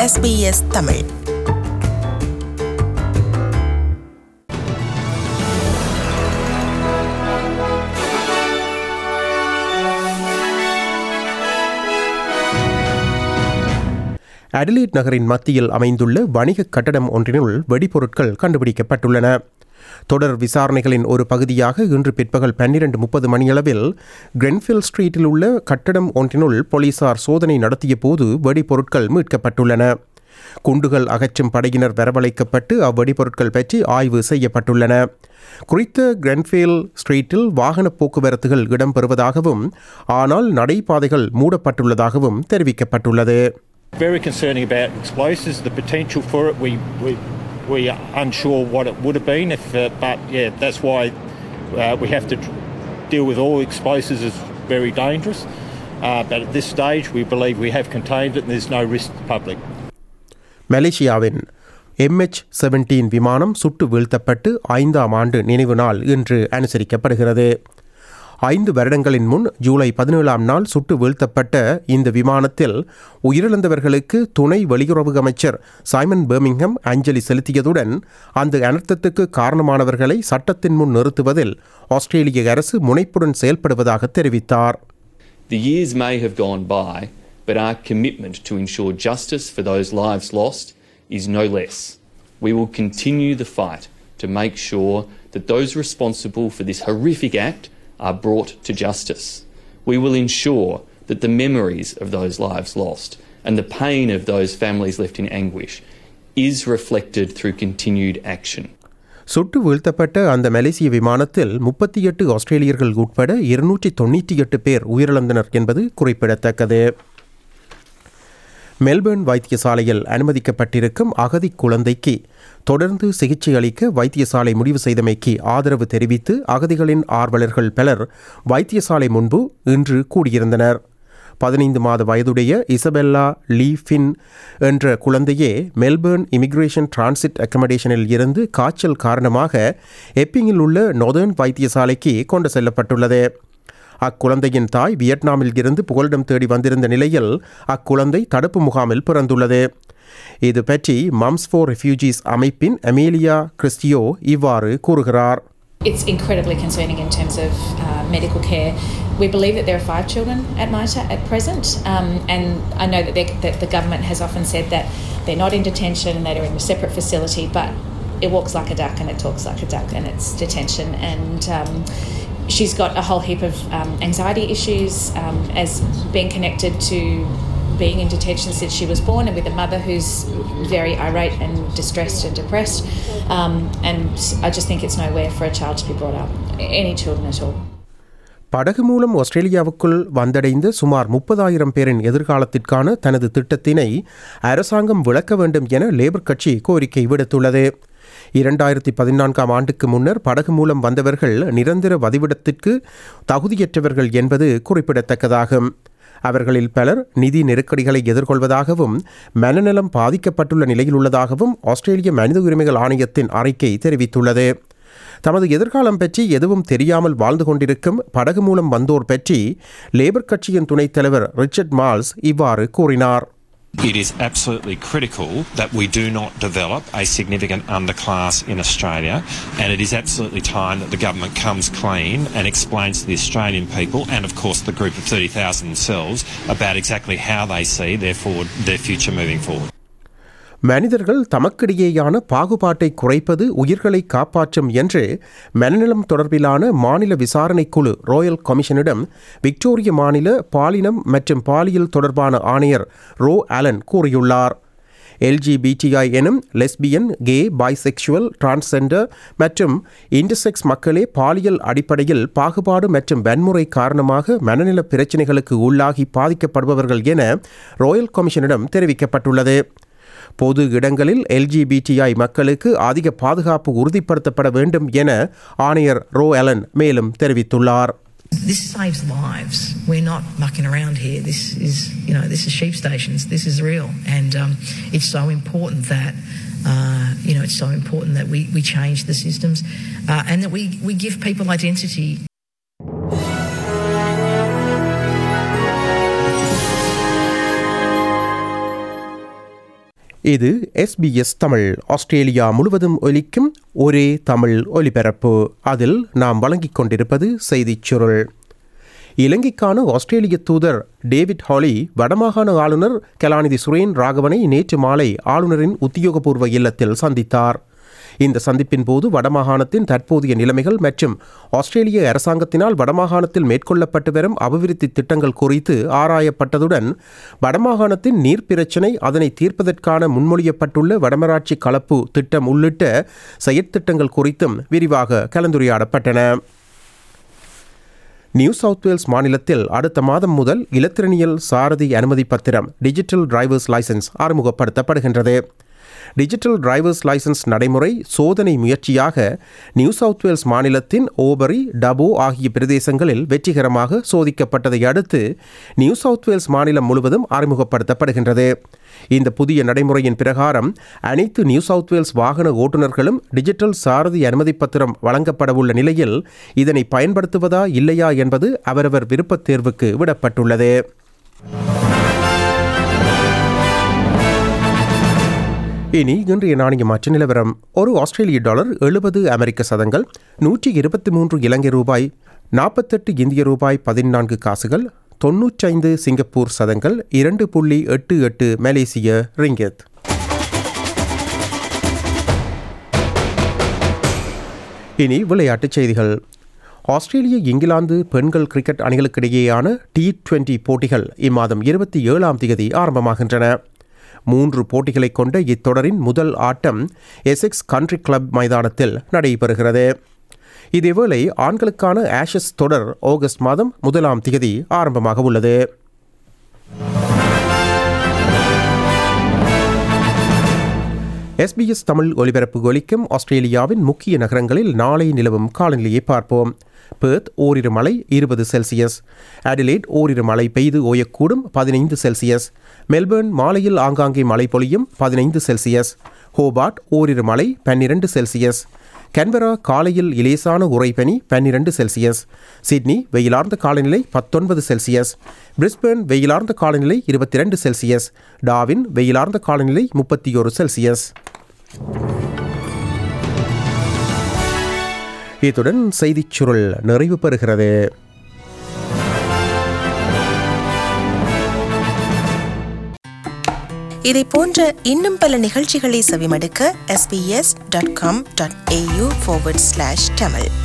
SBS Tamil அடிலீட் நகரின் மத்தியில் அமைந்துள்ள வணிக கட்டடம் ஒன்றினுள் வெடிபொருட்கள் கண்டுபிடிக்கப்பட்டுள்ளன தொடர் விசாரணைகளின் ஒரு பகுதியாக இன்று பிற்பகல் பன்னிரண்டு முப்பது மணியளவில் கிரென்ஃபில் ஸ்ட்ரீட்டில் உள்ள கட்டடம் ஒன்றினுள் போலீசார் சோதனை நடத்திய போது வெடிபொருட்கள் மீட்கப்பட்டுள்ளன குண்டுகள் அகற்றும் படையினர் வரவழைக்கப்பட்டு அவ்வெடிபொருட்கள் பற்றி ஆய்வு செய்யப்பட்டுள்ளன குறித்த கிரென்ஃபீல் ஸ்ட்ரீட்டில் வாகன போக்குவரத்துகள் இடம்பெறுவதாகவும் ஆனால் நடைபாதைகள் மூடப்பட்டுள்ளதாகவும் தெரிவிக்கப்பட்டுள்ளது Very concerning about explosives, the potential for it. We we we are unsure what it would have been if, uh, but yeah, that's why uh, we have to tr- deal with all explosives as very dangerous. Uh, but at this stage, we believe we have contained it, and there's no risk to the public. மலேசியாவின் MH seventeen விமானம் சுட்டு வீழ்த்தப்பட்டு ஐந்தாம் ஆண்டு நினைவு நாள் இன்று அனுசரிக்கப்படுகிறது ஐந்து வருடங்களின் முன் ஜூலை பதினேழாம் நாள் சுட்டு வீழ்த்தப்பட்ட இந்த விமானத்தில் உயிரிழந்தவர்களுக்கு துணை வெளியுறவு அமைச்சர் சைமன் பெர்மிங்ஹம் அஞ்சலி செலுத்தியதுடன் அந்த அனர்த்தத்துக்கு காரணமானவர்களை சட்டத்தின் முன் நிறுத்துவதில் ஆஸ்திரேலிய அரசு முனைப்புடன் செயல்படுவதாக தெரிவித்தார் The years may have gone by, but our commitment to ensure justice for those lives lost is no less. We will continue the fight to make sure that those responsible for this horrific act are brought to justice. We will ensure that the memories of those lives lost and the pain of those families left in anguish is reflected through continued action. சுட்டு வீழ்த்தப்பட்ட அந்த மலேசிய விமானத்தில் முப்பத்தி எட்டு ஆஸ்திரேலியர்கள் உட்பட இருநூற்றி தொண்ணூற்றி எட்டு பேர் உயிரிழந்தனர் என்பது குறிப்பிடத்தக்கது மெல்பர்ன் வைத்தியசாலையில் அனுமதிக்கப்பட்டிருக்கும் அகதி குழந்தைக்கு தொடர்ந்து சிகிச்சை அளிக்க வைத்தியசாலை முடிவு செய்தமைக்கு ஆதரவு தெரிவித்து அகதிகளின் ஆர்வலர்கள் பலர் வைத்தியசாலை முன்பு இன்று கூடியிருந்தனர் பதினைந்து மாத வயதுடைய இசபெல்லா லீ ஃபின் என்ற குழந்தையே மெல்பர்ன் இமிகிரேஷன் டிரான்சிட் அக்கமடேஷனில் இருந்து காய்ச்சல் காரணமாக எப்பிங்கில் உள்ள நொதர்ன் வைத்தியசாலைக்கு கொண்டு செல்லப்பட்டுள்ளது அக்குழந்தையின் தாய் வியட்நாமில் இருந்து புகலிடம் தேடி வந்திருந்த நிலையில் அக்குழந்தை தடுப்பு முகாமில் பிறந்துள்ளது இது பற்றி மம்ஸ் ஃபார் ரெஃப்யூஜிஸ் அமைப்பின் அமேலியா கிறிஸ்டியோ இவ்வாறு கூறுகிறார் It's incredibly concerning in terms of uh, medical care. We believe that there are five children at MITA at present, um, and I know that, they- that the government has often said that they're not in detention and that they're in a separate facility, but it walks like a duck and it talks like a duck, and it's detention. And um, she's got a whole heap of um, anxiety issues um, as being connected to being in detention since she was born and with a mother who's very irate and distressed and depressed. Um, and I just think it's nowhere for a child to be brought up, any children at all. படகு மூலம் ஆஸ்திரேலியாவுக்குள் வந்தடைந்த சுமார் முப்பதாயிரம் பேரின் எதிர்காலத்திற்கான தனது திட்டத்தினை அரசாங்கம் விளக்க வேண்டும் என லேபர் கட்சி கோரிக்கை விடுத்துள்ளது இரண்டாயிரத்தி பதினான்காம் ஆண்டுக்கு முன்னர் படகு மூலம் வந்தவர்கள் நிரந்தர வதிவிடத்திற்கு தகுதியற்றவர்கள் என்பது குறிப்பிடத்தக்கதாகும் அவர்களில் பலர் நிதி நெருக்கடிகளை எதிர்கொள்வதாகவும் மனநலம் பாதிக்கப்பட்டுள்ள நிலையில் உள்ளதாகவும் ஆஸ்திரேலிய மனித உரிமைகள் ஆணையத்தின் அறிக்கை தெரிவித்துள்ளது தமது எதிர்காலம் பற்றி எதுவும் தெரியாமல் வாழ்ந்து கொண்டிருக்கும் படகு மூலம் வந்தோர் பற்றி லேபர் கட்சியின் துணைத் தலைவர் ரிச்சர்ட் மால்ஸ் இவ்வாறு கூறினார் It is absolutely critical that we do not develop a significant underclass in Australia, and it is absolutely time that the government comes clean and explains to the Australian people, and of course the group of 30,000 themselves, about exactly how they see their forward, their future moving forward. மனிதர்கள் தமக்கிடையேயான பாகுபாட்டை குறைப்பது உயிர்களை காப்பாற்றும் என்று மனநலம் தொடர்பிலான மாநில விசாரணைக் குழு ராயல் கமிஷனிடம் விக்டோரிய மாநில பாலினம் மற்றும் பாலியல் தொடர்பான ஆணையர் ரோ ஆலன் கூறியுள்ளார் எல்ஜிபிடிஐ எனும் லெஸ்பியன் கே பைசெக்சுவல் டிரான்ஸ்ஜெண்டர் மற்றும் இன்டர்செக்ஸ் மக்களே பாலியல் அடிப்படையில் பாகுபாடு மற்றும் வன்முறை காரணமாக மனநல பிரச்சினைகளுக்கு உள்ளாகி பாதிக்கப்படுபவர்கள் என ராயல் கமிஷனிடம் தெரிவிக்கப்பட்டுள்ளது பொது இடங்களில் எல்ஜிபிடிஐ மக்களுக்கு அதிக பாதுகாப்பு உறுதிப்படுத்தப்பட வேண்டும் என ஆணையர் ரோ அலன் மேலும் தெரிவித்துள்ளார் This saves lives. We're not mucking around here. This is, you know, this is sheep stations. This is real, and um, it's so important that. Uh, you know, it's so important that we, we change the systems uh, and that we, we give people identity. இது SBS Tamil Australia முழுவதும் ஒலிக்கும் ஒரே தமிழ் ஒலிபரப்பு அதில் நாம் வழங்கிக் கொண்டிருப்பது செய்திச் சுருள் இலங்கைக்கான ஆஸ்திரேலிய தூதர் டேவிட் ஹாலி வடமாகாண ஆளுநர் கலாநிதி சுரேன் ராகவனை நேற்று மாலை ஆளுநரின் உத்தியோகபூர்வ இல்லத்தில் சந்தித்தார் இந்த சந்திப்பின் போது வடமாகாணத்தின் தற்போதைய நிலைமைகள் மற்றும் ஆஸ்திரேலிய அரசாங்கத்தினால் வடமாகாணத்தில் மேற்கொள்ளப்பட்டு வரும் அபிவிருத்தி திட்டங்கள் குறித்து ஆராயப்பட்டதுடன் வடமாகாணத்தின் நீர் பிரச்சினை அதனை தீர்ப்பதற்கான முன்மொழியப்பட்டுள்ள வடமராட்சி கலப்பு திட்டம் உள்ளிட்ட செயற்திட்டங்கள் குறித்தும் விரிவாக கலந்துரையாடப்பட்டன நியூ சவுத் வேல்ஸ் மாநிலத்தில் அடுத்த மாதம் முதல் இலத்திரனியல் சாரதி அனுமதி பத்திரம் டிஜிட்டல் டிரைவர்ஸ் லைசன்ஸ் அறிமுகப்படுத்தப்படுகின்றது டிஜிட்டல் டிரைவர்ஸ் லைசன்ஸ் நடைமுறை சோதனை முயற்சியாக நியூ சவுத் வேல்ஸ் மாநிலத்தின் ஓபரி டபோ ஆகிய பிரதேசங்களில் வெற்றிகரமாக சோதிக்கப்பட்டதை அடுத்து நியூ சவுத் வேல்ஸ் மாநிலம் முழுவதும் அறிமுகப்படுத்தப்படுகின்றது இந்த புதிய நடைமுறையின் பிரகாரம் அனைத்து நியூ சவுத் வேல்ஸ் வாகன ஓட்டுநர்களும் டிஜிட்டல் சாரதி அனுமதி பத்திரம் வழங்கப்படவுள்ள நிலையில் இதனை பயன்படுத்துவதா இல்லையா என்பது அவரவர் விருப்பத் தேர்வுக்கு விடப்பட்டுள்ளது இனி இன்றைய நாணய மாற்று நிலவரம் ஒரு ஆஸ்திரேலிய டாலர் எழுபது அமெரிக்க சதங்கள் நூற்றி இருபத்தி மூன்று இலங்கை ரூபாய் நாற்பத்தெட்டு இந்திய ரூபாய் பதினான்கு காசுகள் தொன்னூற்றைந்து சிங்கப்பூர் சதங்கள் இரண்டு புள்ளி எட்டு எட்டு மலேசிய ரிங்கெத் இனி விளையாட்டுச் செய்திகள் ஆஸ்திரேலிய இங்கிலாந்து பெண்கள் கிரிக்கெட் அணிகளுக்கிடையேயான டி டுவெண்டி போட்டிகள் இம்மாதம் இருபத்தி ஏழாம் தேதி ஆரம்பமாகின்றன மூன்று போட்டிகளை கொண்ட இத்தொடரின் முதல் ஆட்டம் எசெக்ஸ் கண்ட்ரி கிளப் மைதானத்தில் நடைபெறுகிறது இதேவேளை ஆண்களுக்கான ஆஷஸ் தொடர் ஆகஸ்ட் மாதம் முதலாம் தேதி ஆரம்பமாக உள்ளது எஸ்பிஎஸ் தமிழ் ஒலிபரப்பு ஒலிக்கும் ஆஸ்திரேலியாவின் முக்கிய நகரங்களில் நாளை நிலவும் காலநிலையை பார்ப்போம் பேர்த் ஓரிரு மழை இருபது செல்சியஸ் அடிலேட் ஓரிரு மழை பெய்து ஓயக்கூடும் பதினைந்து செல்சியஸ் மெல்பர்ன் மாலையில் ஆங்காங்கே மழை பொழியும் பதினைந்து செல்சியஸ் ஹோபார்ட் ஓரிரு மழை பன்னிரண்டு செல்சியஸ் கன்பரா காலையில் இலேசான உறைபனி பன்னிரண்டு செல்சியஸ் சிட்னி வெயிலார்ந்த காலநிலை பத்தொன்பது செல்சியஸ் பிரிஸ்பேர்ன் வெயிலார்ந்த காலநிலை இருபத்தி ரெண்டு செல்சியஸ் டாவின் வெயிலார்ந்த காலநிலை முப்பத்தி ஒரு செல்சியஸ் இத்துடன் செய்திச் சுருள் நிறைவு பெறுகிறது இதை போன்ற இன்னும் பல நிகழ்ச்சிகளை செவிமடுக்க sbs.com.au forward slash tamil